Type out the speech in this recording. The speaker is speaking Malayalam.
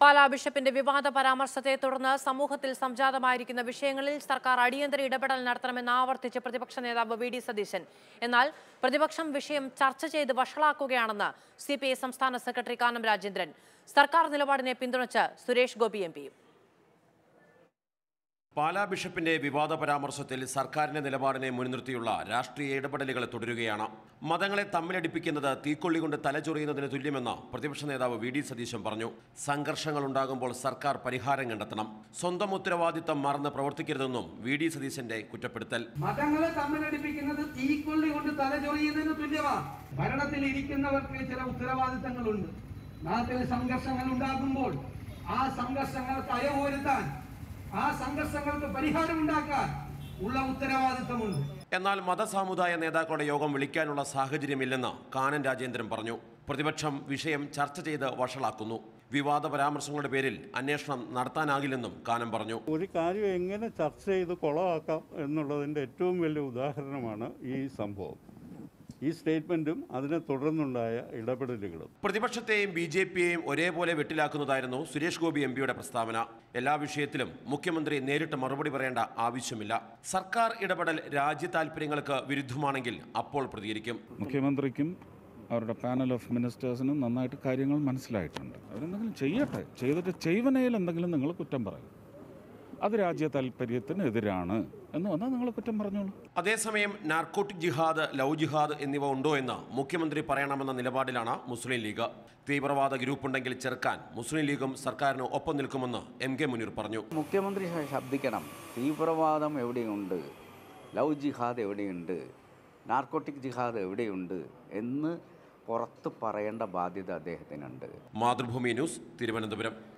പാലാ ബിഷപ്പിന്റെ വിവാദ പരാമർശത്തെ തുടർന്ന് സമൂഹത്തിൽ സംജാതമായിരിക്കുന്ന വിഷയങ്ങളിൽ സർക്കാർ അടിയന്തര ഇടപെടൽ നടത്തണമെന്ന് ആവർത്തിച്ച് പ്രതിപക്ഷ നേതാവ് വി ഡി സതീശൻ എന്നാൽ പ്രതിപക്ഷം വിഷയം ചർച്ച ചെയ്ത് വഷളാക്കുകയാണെന്ന് സി പി ഐ സംസ്ഥാന സെക്രട്ടറി കാനം രാജേന്ദ്രൻ സർക്കാർ നിലപാടിനെ പിന്തുണച്ച് സുരേഷ് ഗോപി എം പിയും പാലാ ബിഷപ്പിന്റെ വിവാദ പരാമർശത്തിൽ സർക്കാരിന്റെ നിലപാടിനെ മുൻനിർത്തിയുള്ള രാഷ്ട്രീയ ഇടപെടലുകൾ തുടരുകയാണ് മതങ്ങളെ തമ്മിലടിപ്പിക്കുന്നത് തീക്കൊള്ളി കൊണ്ട് തലചൊറിയുന്നതിന് തുല്യമെന്ന് പ്രതിപക്ഷ നേതാവ് വി ഡി സതീശൻ പറഞ്ഞു സംഘർഷങ്ങൾ ഉണ്ടാകുമ്പോൾ സർക്കാർ പരിഹാരം കണ്ടെത്തണം സ്വന്തം ഉത്തരവാദിത്തം മറന്ന് പ്രവർത്തിക്കരുതെന്നും വി ഡി സതീശന്റെ കുറ്റപ്പെടുത്തൽ മതങ്ങളെ തമ്മിലടിപ്പിക്കുന്നത് തീക്കൊള്ളി കൊണ്ട് തലചൊറിയുന്നതിന് തുല്യമാണ് ഭരണത്തിൽ ഇരിക്കുന്നവർക്ക് ചില ഉത്തരവാദിത്തങ്ങളുണ്ട് നാട്ടിൽ സംഘർഷങ്ങൾ ഉണ്ടാകുമ്പോൾ ആ സംഘർഷങ്ങൾക്ക് അയവോരുത്താൻ ആ സംഘർഷങ്ങൾക്ക് പരിഹാരം ഉണ്ടാക്കാൻ ഉള്ള ഉത്തരവാദിത്തമുണ്ട് എന്നാൽ മതസാമുദായ നേതാക്കളുടെ യോഗം വിളിക്കാനുള്ള സാഹചര്യമില്ലെന്ന് കാനൻ രാജേന്ദ്രൻ പറഞ്ഞു പ്രതിപക്ഷം വിഷയം ചർച്ച ചെയ്ത് വഷളാക്കുന്നു വിവാദ പരാമർശങ്ങളുടെ പേരിൽ അന്വേഷണം നടത്താനാകില്ലെന്നും കാനം പറഞ്ഞു ഒരു കാര്യം എങ്ങനെ ചർച്ച ചെയ്ത് കുളമാക്കാം എന്നുള്ളതിൻ്റെ ഏറ്റവും വലിയ ഉദാഹരണമാണ് ഈ സംഭവം ഈ സ്റ്റേറ്റ്മെൻറ്റും അതിനെ തുടർന്നുണ്ടായ ഇടപെടലുകളും പ്രതിപക്ഷത്തെയും ബി ജെ പിയെയും ഒരേപോലെ വെട്ടിലാക്കുന്നതായിരുന്നു സുരേഷ് ഗോപി എം പിയുടെ പ്രസ്താവന എല്ലാ വിഷയത്തിലും മുഖ്യമന്ത്രി നേരിട്ട് മറുപടി പറയേണ്ട ആവശ്യമില്ല സർക്കാർ ഇടപെടൽ രാജ്യ താൽപര്യങ്ങൾക്ക് വിരുദ്ധമാണെങ്കിൽ അപ്പോൾ പ്രതികരിക്കും മുഖ്യമന്ത്രിക്കും അവരുടെ പാനൽ ഓഫ് മിനിസ്റ്റേഴ്സിനും നന്നായിട്ട് കാര്യങ്ങൾ മനസ്സിലായിട്ടുണ്ട് അവരെന്തെങ്കിലും ചെയ്യട്ടെ ചെയ്തിട്ട് ചെയ്വനയിൽ എന്തെങ്കിലും നിങ്ങൾ കുറ്റം പറയും അത് രാജ്യ താല്പര്യത്തിന് എതിരാണ് എന്ന് വന്നാൽ നിങ്ങൾ കുറ്റം പറഞ്ഞോളൂ അതേസമയം നാർക്കോട്ടിക് ജിഹാദ് ലവ് ജിഹാദ് എന്നിവ ഉണ്ടോ എന്ന് മുഖ്യമന്ത്രി പറയണമെന്ന നിലപാടിലാണ് മുസ്ലിം ലീഗ് തീവ്രവാദ ഗ്രൂപ്പുണ്ടെങ്കിൽ ചെറുക്കാൻ മുസ്ലിം ലീഗും സർക്കാരിന് ഒപ്പം നിൽക്കുമെന്ന് എം കെ മുനീർ പറഞ്ഞു മുഖ്യമന്ത്രി ശ- ശബ്ദിക്കണം തീവ്രവാദം എവിടെയുണ്ട് ലവ് ജിഹാദ് എവിടെയുണ്ട് നാർക്കോട്ടിക് ജിഹാദ് എവിടെയുണ്ട് എന്ന് പുറത്ത് പറയേണ്ട ബാധ്യത അദ്ദേഹത്തിനുണ്ട് മാതൃഭൂമി ന്യൂസ് തിരുവനന്തപുരം